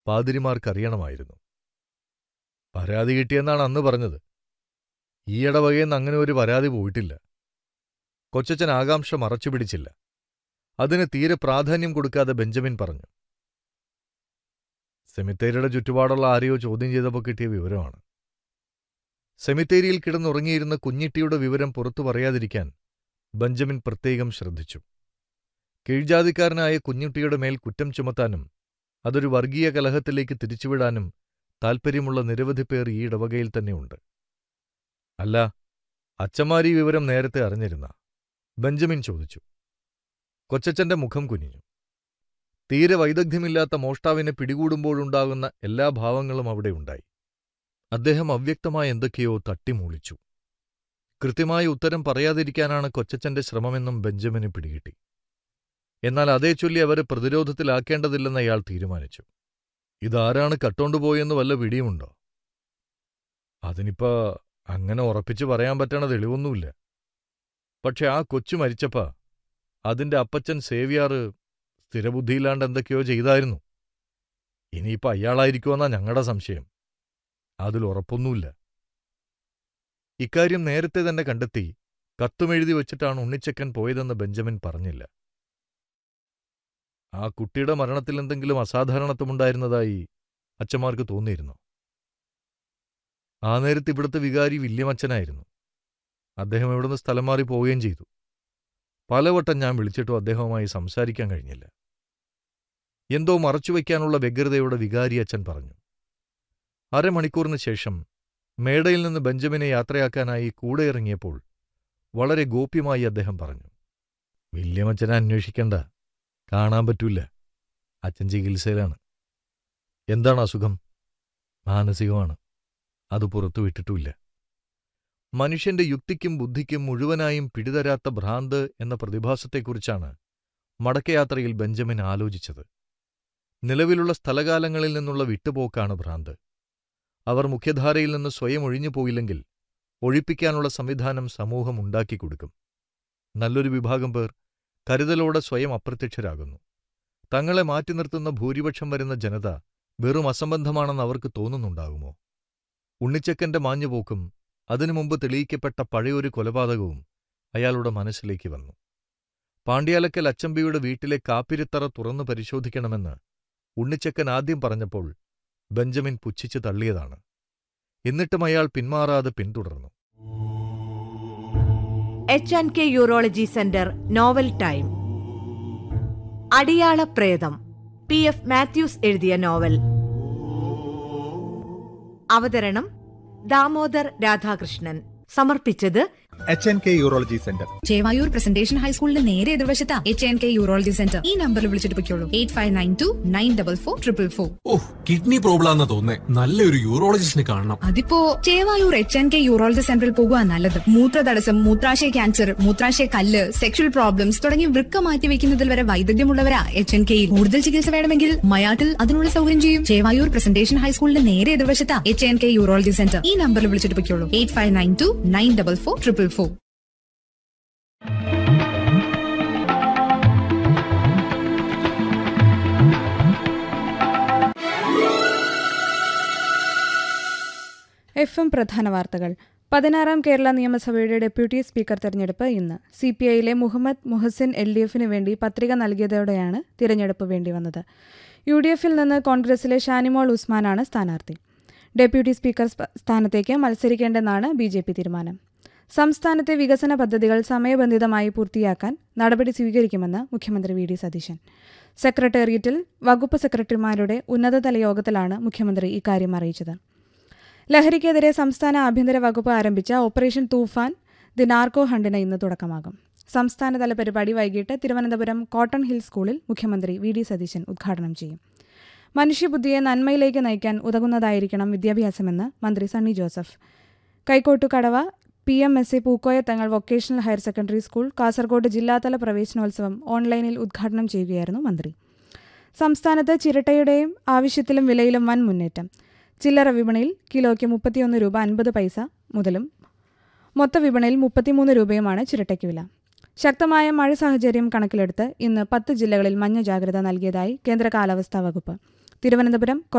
പാതിരിമാർക്കറിയണമായിരുന്നു പരാതി കിട്ടിയെന്നാണ് അന്ന് പറഞ്ഞത് ഈ ഇടവകയെന്ന് അങ്ങനെ ഒരു പരാതി പോയിട്ടില്ല കൊച്ചച്ചൻ ആകാംക്ഷ മറച്ചു പിടിച്ചില്ല അതിന് തീരെ പ്രാധാന്യം കൊടുക്കാതെ ബെഞ്ചമിൻ പറഞ്ഞു സെമിത്തേരിയുടെ ചുറ്റുപാടുള്ള ആരെയോ ചോദ്യം ചെയ്തപ്പോൾ കിട്ടിയ വിവരമാണ് സെമിത്തേരിയിൽ കിടന്നുറങ്ങിയിരുന്ന കുഞ്ഞിട്ടിയുടെ വിവരം പുറത്തു പറയാതിരിക്കാൻ ബെഞ്ചമിൻ പ്രത്യേകം ശ്രദ്ധിച്ചു കീഴ്ജാതിക്കാരനായ കുഞ്ഞുട്ടിയുടെ മേൽ കുറ്റം ചുമത്താനും അതൊരു വർഗീയ കലഹത്തിലേക്ക് തിരിച്ചുവിടാനും താൽപ്പര്യമുള്ള നിരവധി പേർ ഈ ഇടവകയിൽ തന്നെയുണ്ട് അല്ല അച്ചമാരി വിവരം നേരത്തെ അറിഞ്ഞിരുന്ന ബെഞ്ചമിൻ ചോദിച്ചു കൊച്ചച്ചന്റെ മുഖം കുനിഞ്ഞു തീരെ വൈദഗ്ധ്യമില്ലാത്ത മോഷ്ടാവിനെ പിടികൂടുമ്പോഴുണ്ടാകുന്ന എല്ലാ ഭാവങ്ങളും അവിടെ ഉണ്ടായി അദ്ദേഹം അവ്യക്തമായ എന്തൊക്കെയോ തട്ടിമൂളിച്ചു കൃത്യമായ ഉത്തരം പറയാതിരിക്കാനാണ് കൊച്ചച്ചന്റെ ശ്രമമെന്നും ബെഞ്ചമിന് പിടികിട്ടി എന്നാൽ അതേ ചൊല്ലി അവരെ പ്രതിരോധത്തിലാക്കേണ്ടതില്ലെന്ന് അയാൾ തീരുമാനിച്ചു ഇതാരാണ് കട്ടോണ്ടുപോയെന്ന് വല്ല പിടിയുമുണ്ടോ അതിനിപ്പോ അങ്ങനെ ഉറപ്പിച്ചു പറയാൻ പറ്റണ തെളിവൊന്നുമില്ല പക്ഷെ ആ കൊച്ചു മരിച്ചപ്പ അതിന്റെ അപ്പച്ചൻ സേവിയാറ് സ്ഥിരബുദ്ധിയില്ലാണ്ട് എന്തൊക്കെയോ ചെയ്തായിരുന്നു ഇനിയിപ്പോ അയാളായിരിക്കുമെന്നാ ഞങ്ങളുടെ സംശയം അതിൽ ഉറപ്പൊന്നുമില്ല ഇക്കാര്യം നേരത്തെ തന്നെ കണ്ടെത്തി കത്തുമെഴുതി വച്ചിട്ടാണ് ഉണ്ണിച്ചക്കൻ പോയതെന്ന് ബെഞ്ചമിൻ പറഞ്ഞില്ല ആ കുട്ടിയുടെ മരണത്തിൽ എന്തെങ്കിലും അസാധാരണത്വമുണ്ടായിരുന്നതായി അച്ഛന്മാർക്ക് തോന്നിയിരുന്നു ആ നേരത്ത് ഇവിടുത്തെ വികാരി വില്യമച്ചനായിരുന്നു അദ്ദേഹം ഇവിടുന്ന് സ്ഥലം മാറി പോവുകയും ചെയ്തു പലവട്ടം ഞാൻ വിളിച്ചിട്ടും അദ്ദേഹവുമായി സംസാരിക്കാൻ കഴിഞ്ഞില്ല എന്തോ മറച്ചുവെക്കാനുള്ള വ്യഗ്രതയോടെ വികാരി അച്ഛൻ പറഞ്ഞു അരമണിക്കൂറിന് ശേഷം മേടയിൽ നിന്ന് ബെഞ്ചമിനെ യാത്രയാക്കാനായി കൂടെ ഇറങ്ങിയപ്പോൾ വളരെ ഗോപ്യമായി അദ്ദേഹം പറഞ്ഞു വില്യമച്ചനെ അന്വേഷിക്കണ്ട കാണാൻ പറ്റൂല അച്ഛൻ ചികിത്സയിലാണ് എന്താണ് അസുഖം മാനസികമാണ് അത് പുറത്തുവിട്ടിട്ടുമില്ല മനുഷ്യന്റെ യുക്തിക്കും ബുദ്ധിക്കും മുഴുവനായും പിടിതരാത്ത ഭ്രാന്ത് എന്ന പ്രതിഭാസത്തെക്കുറിച്ചാണ് മടക്കയാത്രയിൽ ബെഞ്ചമിൻ ആലോചിച്ചത് നിലവിലുള്ള സ്ഥലകാലങ്ങളിൽ നിന്നുള്ള വിട്ടുപോക്കാണ് ഭ്രാന്ത് അവർ മുഖ്യധാരയിൽ നിന്ന് സ്വയം ഒഴിഞ്ഞുപോയില്ലെങ്കിൽ ഒഴിപ്പിക്കാനുള്ള സംവിധാനം സമൂഹം ഉണ്ടാക്കിക്കൊടുക്കും നല്ലൊരു വിഭാഗം പേർ കരുതലോടെ സ്വയം അപ്രത്യക്ഷരാകുന്നു തങ്ങളെ മാറ്റി നിർത്തുന്ന ഭൂരിപക്ഷം വരുന്ന ജനത വെറും അസംബന്ധമാണെന്ന് അവർക്ക് തോന്നുന്നുണ്ടാകുമോ ഉണ്ണിച്ചക്കന്റെ മാഞ്ഞുപോക്കും അതിനു മുമ്പ് തെളിയിക്കപ്പെട്ട പഴയൊരു കൊലപാതകവും അയാളുടെ മനസ്സിലേക്ക് വന്നു പാണ്ഡ്യാലക്കൽ അച്ചമ്പിയുടെ വീട്ടിലെ കാപ്പിരിത്തറ തുറന്നു പരിശോധിക്കണമെന്ന് ഉണ്ണിച്ചക്കൻ ആദ്യം പറഞ്ഞപ്പോൾ ബെഞ്ചമിൻ പുച്ഛിച്ചു തള്ളിയതാണ് എന്നിട്ടും അയാൾ പിന്മാറാതെ പിന്തുടർന്നു H and K urology centre novel time അടിയാള പ്രേതം പി എഫ് മാത്യൂസ് എഴുതിയ നോവൽ അവതരണം ദാമോദർ രാധാകൃഷ്ണൻ സമർപ്പിച്ചത് H N K urology centre Chevayur presentation ഹൈസ്കൂളിന്റെ നേരെ എതിർവശത്താ H N K urology centre ഈ നമ്പറിൽ വിളിച്ചിട്ട് പൊയ്ക്കോളൂ eight five nine two nine double four triple four oh kidney problem ആണെന്ന് തോന്നേ നല്ലൊരു യൂറോളജിസ്റ്റിനെ കാണണം അതിപ്പോ Chevayur H N K urology സെന്ററിൽ പോകുക നല്ലത് മൂത്രതടസ്സം മൂത്രാശയ ക്യാൻസർ മൂത്രാശയ കല്ല് സെക്ഷൽ പ്രോബ്ലംസ് തുടങ്ങി വൃക്ക മാറ്റി വെക്കുന്നതിൽ വരെ വൈദഗ്ധ്യമുള്ളവരാ എച്ച് എൻ കെയിൽ കൂടുതൽ ചികിത്സ വേണമെങ്കിൽ മയാട്ടിൽ അതിനുള്ള സൗകര്യം ചെയ്യും ചേവായൂർ പ്രസന്റേഷൻ ഹൈസ്കൂളിന്റെ നേരെ എതിർവശത്താ H N K urology centre ഈ നമ്പറിൽ വിളിച്ചിട്ട് പൊയ്ക്കോളൂ eight five nine two nine double four triple four F M പ്രധാന വാർത്തകൾ പതിനാറാം കേരള നിയമസഭയുടെ ഡെപ്യൂട്ടി സ്പീക്കർ തെരഞ്ഞെടുപ്പ് ഇന്ന് സി പി ഐയിലെ മുഹമ്മദ് മുഹസിൻ എൽ ഡി എഫിന് വേണ്ടി പത്രിക നൽകിയതോടെയാണ് തിരഞ്ഞെടുപ്പ് വേണ്ടി വന്നത് യു ഡി എഫിൽ നിന്ന് കോൺഗ്രസിലെ ഷാനിമോൾ ഉസ്മാനാണ് സ്ഥാനാർത്ഥി ഡെപ്യൂട്ടി സ്പീക്കർ സ്പ- സ്ഥാനത്തേക്ക് മത്സരിക്കേണ്ടെന്നാണ് ബി ജെ പി തീരുമാനം സംസ്ഥാനത്തെ വികസന പദ്ധതികൾ സമയബന്ധിതമായി പൂർത്തിയാക്കാൻ നടപടി സ്വീകരിക്കുമെന്ന് മുഖ്യമന്ത്രി വി ഡി സതീശൻ സെക്രട്ടേറിയറ്റിൽ വകുപ്പ് സെക്രട്ടറിമാരുടെ ഉന്നതതല യോഗത്തിലാണ് മുഖ്യമന്ത്രി ഇക്കാര്യം അറിയിച്ചത് ലഹരിക്കെതിരെ സംസ്ഥാന ആഭ്യന്തര വകുപ്പ് ആരംഭിച്ച ഓപ്പറേഷൻ തൂഫാൻ ദി നാർക്കോ ഹണ്ടിന് ഇന്ന് തുടക്കമാകും സംസ്ഥാനതല പരിപാടി വൈകിട്ട് തിരുവനന്തപുരം കോട്ടൺ ഹിൽ സ്കൂളിൽ മുഖ്യമന്ത്രി വി ഡി സതീശൻ ഉദ്ഘാടനം ചെയ്യും മനുഷ്യബുദ്ധിയെ നന്മയിലേക്ക് നയിക്കാൻ ഉതകുന്നതായിരിക്കണം വിദ്യാഭ്യാസമെന്ന് മന്ത്രി സണ്ണി ജോസഫ് കൈക്കോട്ടുകടവ P M S A Pookoya Thangal vocational higher secondary school Kasaragod ജില്ലാതല പ്രവേശനോത്സവം ഓൺലൈനിൽ ഉദ്ഘാടനം ചെയ്യുകയായിരുന്നു മന്ത്രി സംസ്ഥാനത്ത് ചിരട്ടയുടെയും ആവശ്യത്തിലും വിലയിലും വൻ മുന്നേറ്റം ചില്ലറ വിപണിയിൽ കിലോയ്ക്ക് മുപ്പത്തിയൊന്ന് രൂപ അൻപത് പൈസ മുതലും മൊത്ത വിപണിയിൽ മുപ്പത്തിമൂന്ന് രൂപയുമാണ് ചിരട്ടയ്ക്ക് വില ശക്തമായ മഴ സാഹചര്യം കണക്കിലെടുത്ത് ഇന്ന് പത്ത് ജില്ലകളിൽ മഞ്ഞ ജാഗ്രത നൽകിയതായി കേന്ദ്ര കാലാവസ്ഥാ വകുപ്പ് തിരുവനന്തപുരം